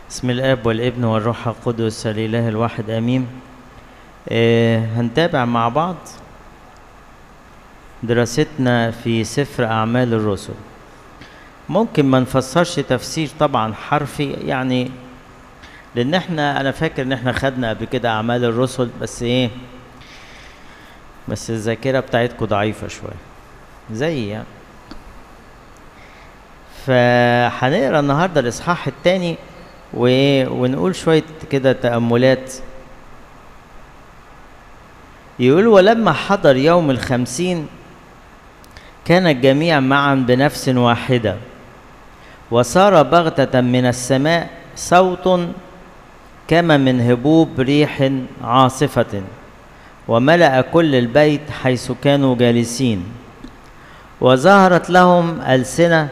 بسم الاب والابن والروح القدس الاله الواحد امين آه هنتابع مع بعض دراستنا في سفر اعمال الرسل ممكن ما نفسرش تفسير طبعا حرفي يعني لان احنا انا فاكر ان احنا خدنا قبل كده اعمال الرسل بس ايه بس الذاكره بتاعتكم ضعيفه شويه زي يعني فهنقرا النهارده الاصحاح الثاني ونقول شويه كده تاملات يقول ولما حضر يوم الخمسين كان الجميع معا بنفس واحده وصار بغته من السماء صوت كما من هبوب ريح عاصفه وملا كل البيت حيث كانوا جالسين وظهرت لهم السنه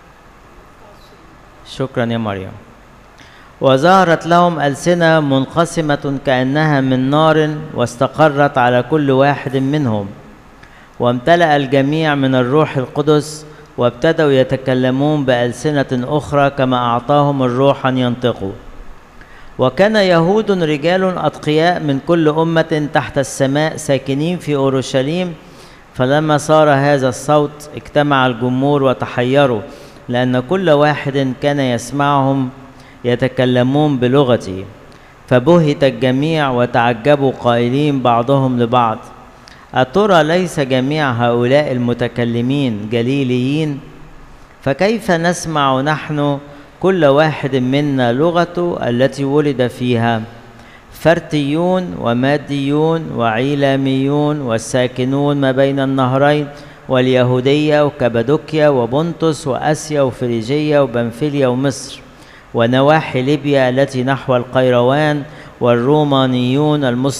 شكرا يا مريم وظهرت لهم ألسنة منقسمة كأنها من نار واستقرت على كل واحد منهم وامتلأ الجميع من الروح القدس وابتدوا يتكلمون بألسنة أخرى كما أعطاهم الروح أن ينطقوا وكان يهود رجال أتقياء من كل أمة تحت السماء ساكنين في أورشليم فلما صار هذا الصوت اجتمع الجمهور وتحيروا لأن كل واحد كان يسمعهم يتكلمون بلغته فبهت الجميع وتعجبوا قائلين بعضهم لبعض أترى ليس جميع هؤلاء المتكلمين جليليين فكيف نسمع نحن كل واحد منا لغته التي ولد فيها فرتيون وماديون وعيلاميون والساكنون ما بين النهرين واليهودية وكبادوكيا وبنطس وأسيا وفريجية وبنفليا ومصر ونواحي ليبيا التي نحو القيروان والرومانيون المسلمين